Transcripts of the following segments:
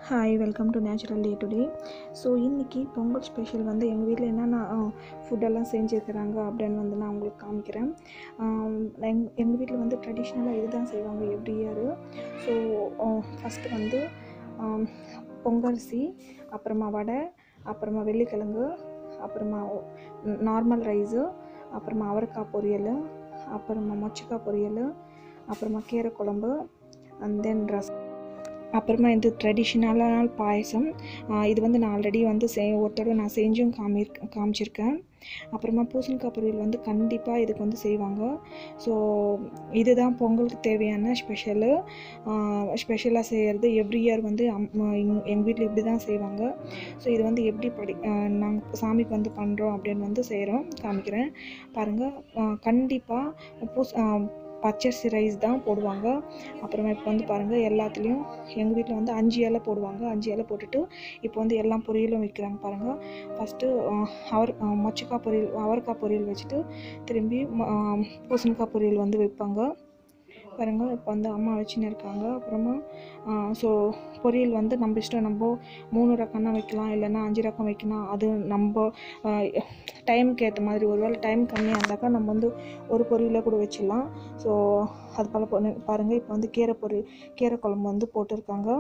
hi welcome to natural day today so இன்றைக்கி Pongal special வந்து எங்கள் வீட்டில் என்னென்ன ஃபுட்டெல்லாம் செஞ்சுருக்கிறாங்க அப்படின்னு வந்து நான் உங்களுக்கு காமிக்கிறேன் எங் எங்கள் வீட்டில் வந்து ட்ரெடிஷ்னலாக இதுதான் செய்வாங்க எவ்ரி இயரு ஸோ ஃபஸ்ட்டு வந்து ஆம், பொங்கரிசி அப்புறமா வடை அப்புறமா வெள்ளிக்கிழங்கு அப்புறமா நார்மல் ரைஸு அப்புறமா அவரைக்காய் பொரியல் அப்புறமா மொச்சக்காய் பொரியல் அப்புறமா கீரை குழம்பு அண்ட் தென் ரஸ் அப்புறமா இது ட்ரெடிஷ்னலான பாயசம் ஆஹ் இது வந்து நான் ஆல்ரெடி வந்து செ ஒரு தடவை நான் செஞ்சும் காமி காமிச்சிருக்கேன் அப்புறமா பூசணிக்காய் பொரியல் வந்து கண்டிப்பாக இதுக்கு வந்து செய்வாங்க ஸோ இதுதான் பொங்கலுக்கு தேவையான ஸ்பெஷலு ஸ்பெஷலாக செய்கிறது எவ்ரி இயர் வந்து எங்கள் வீட்டில் இப்படி தான் செய்வாங்க ஸோ இது வந்து எப்படி படி நாங்கள் சாமிக்கு வந்து பண்ணுறோம் அப்படின்னு வந்து செய்கிறோம் காமிக்கிறேன் பாருங்கள் கண்டிப்பாக பூஸ் ஆஹ் பச்சரிசி ரைஸ் தான் போடுவாங்க அப்புறமா இப்போ வந்து பாருங்கள் எல்லாத்துலேயும் எங்கள் வீட்டில் வந்து அஞ்சு இலை போடுவாங்க அஞ்சு இலை போட்டுட்டு இப்போ வந்து எல்லா பொரியலும் வைக்கிறாங்க பாருங்கள் ஃபஸ்ட்டு அவர் அஹ், மொச்சக்காய் பொரியல் அவரைக்காய் பொரியல் வச்சுட்டு திரும்பி ம- ஆஹ், பூசணிக்காய் பொரியல் வந்து வைப்பாங்க பாருங்க இப்போ வந்து அம்மா வச்சுன்னு இருக்காங்க அப்புறமா ஸோ பொரியல் வந்து நம்ம இஷ்டம் நம்ம மூணு ரக்கம்னா வைக்கலாம் இல்லைன்னா அஞ்சு ரக்கம் வைக்கலாம் அது நம்ம டைமுக்கு ஏற்ற மாதிரி ஒருவேளை டைம் கம்மியாக இருந்தாக்கா நம்ம வந்து ஒரு பொரியலை கூட வச்சிடலாம் ஸோ அது போல் பண்ணு பாருங்கள் இப்போ வந்து கீரை பொரியல் கீரை குழம்பு வந்து போட்டிருக்காங்க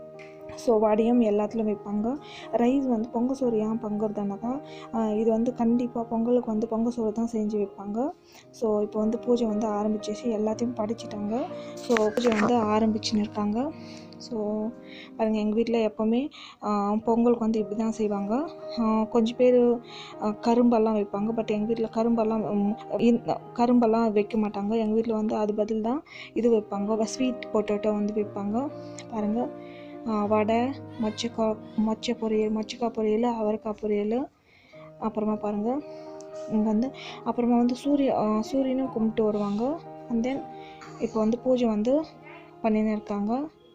ஸோ வடையும் எல்லாத்துலேயும் வைப்பாங்க ரைஸ் வந்து பொங்கல் சோறு ஏன் பங்குறதுனாக்கா இது வந்து கண்டிப்பாக பொங்கலுக்கு வந்து பொங்கல் சோறு தான் செஞ்சு வைப்பாங்க ஸோ இப்போ வந்து பூஜை வந்து ஆரம்பிச்சிச்சு எல்லாத்தையும் படிச்சிட்டாங்க ஸோ பூஜை வந்து ஆரம்பிச்சுன்னு இருக்காங்க ஸோ பாருங்கள் எங்கள் வீட்டில் எப்போவுமே ஆஹ், பொங்கலுக்கு வந்து இப்படி தான் செய்வாங்க ஆஹ், கொஞ்சம் பேர் கரும்பெல்லாம் வைப்பாங்க பட் எங்கள் வீட்டில் கரும்பெல்லாம் ம், இந்த- கரும்பெல்லாம் வைக்க மாட்டாங்க எங்கள் வீட்டில் வந்து அது பதில் தான் இது வைப்பாங்க ஸ்வீட் பொட்டேட்டோ வந்து வைப்பாங்க பாருங்கள் வடை மொச்சக்காய் மொச்சை பொரியல் மொச்சக்காய் பொரியல் அவரைக்காய் பொரியல் அப்புறமா பாருங்கள் இங்கே வந்து அப்புறமா வந்து சூரிய ஆஹ், சூரியனும் கும்பிட்டு வருவாங்க அண்ட் தென் இப்போ வந்து பூஜை வந்து பண்ணின்னு இருக்காங்க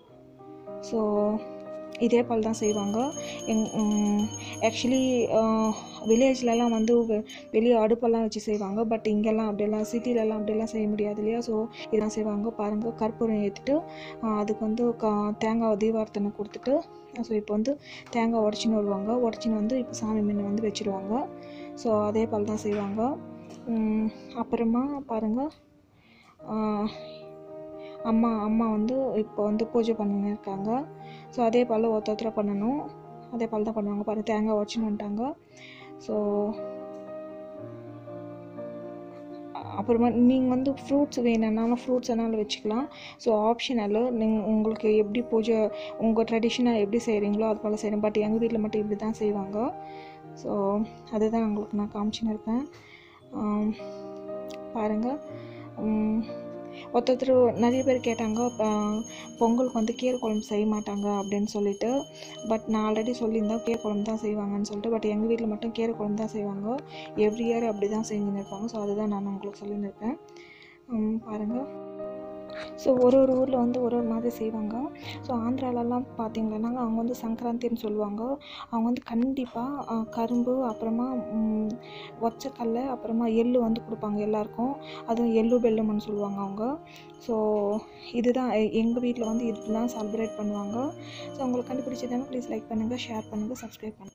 ஸோ இதே போல் தான் செய்வாங்க எங் ஆக்சுவலி வில்லேஜ்லலாம் வந்து வெ- வெளியே அடுப்பெல்லாம் வச்சு செய்வாங்க பட் இங்கெல்லாம் அப்படியெல்லாம் சிட்டிலலாம் அப்படியெல்லாம் செய்ய முடியாது இல்லையா ஸோ இதெல்லாம் செய்வாங்க பாருங்கள் கற்பூரம் ஏற்றிட்டு அதுக்கு வந்து கா தேங்காய் தீபார்த்தனை கொடுத்துட்டு ஸோ இப்போ வந்து தேங்காய் உடச்சின்னு வருவாங்க உடச்சின்னு வந்து இப்போ சாமி முன்ன வந்து வச்சுருவாங்க ஸோ அதே போல் தான் செய்வாங்க உம், அப்புறமா பாருங்கள் அம்மா அம்மா வந்து இப்போ வந்து பூஜை பண்ணின்னு இருக்காங்க ஸோ அதே போல் ஒருத்தர் பண்ணணும் அதே போல் தான் பண்ணுவாங்க பாருங்கள் தேங்காய் உடச்சின்னு வந்துட்டாங்க ஸோ அப்புறமா நீங்கள் வந்து ஃப்ரூட்ஸ் வேணும்னாலும் ஃப்ரூட்ஸ் என்னாலும் வச்சுக்கலாம் ஸோ ஆப்ஷனல் நீங்கள் உங்களுக்கு எப்படி பூஜை உங்கள் ட்ரெடிஷ்னல் எப்படி செய்கிறீங்களோ அது போல் செய்கிறேன் பட் எங்கள் வீட்டில் மட்டும் இப்படி தான் செய்வாங்க ஸோ அதுதான் உங்களுக்கு நான் காமிச்சின்னு இருக்கேன் ஆம், பாருங்கள் உம், ஒருத்தர் நிறைய பேர் கேட்டாங்க ப- பொங்கலுக்கு வந்து கீரை குழம்பு செய்ய மாட்டாங்க அப்படின்னு சொல்லிட்டு பட் நான் ஆல்ரெடி சொல்லியிருந்தேன் கீரை குழம்பு தான் செய்வாங்கன்னு சொல்லிட்டு பட் எங்கள் வீட்டில் மட்டும் கீரை குழம்பு தான் செய்வாங்க எவ்ரி இயர் அப்படி தான் செஞ்சுன்னு இருப்பாங்க ஸோ அதுதான் நான் உங்களுக்கு சொல்லின்னு இருக்கேன் உம், பாருங்கள் ஸோ ஒரு ஒரு ஊரில் வந்து ஒரு ஒரு மாதிரி செய்வாங்க ஸோ ஆந்திராலலாம் பார்த்தீங்கன்னா அவங்க வந்து சங்கராந்தின்னு சொல்லுவாங்க அவங்க வந்து கண்டிப்பாக கரும்பு அப்புறமா ம், ஒச்சக்கல்ல அப்புறமா எள்ளு வந்து கொடுப்பாங்க எல்லாருக்கும் அதுவும் எள்ளு பெல்லம்னு சொல்லுவாங்க அவங்க ஸோ இதுதான் எங்கள் வீட்டில் வந்து இதுதான் செலிப்ரேட் பண்ணுவாங்க ஸோ உங்களுக்கு கண்டுபிடிச்சதுன்னா ப்ளீஸ் லைக் பண்ணுங்கள் ஷேர் பண்ணுங்கள் சப்ஸ்கிரைப் பண்ணுங்கள்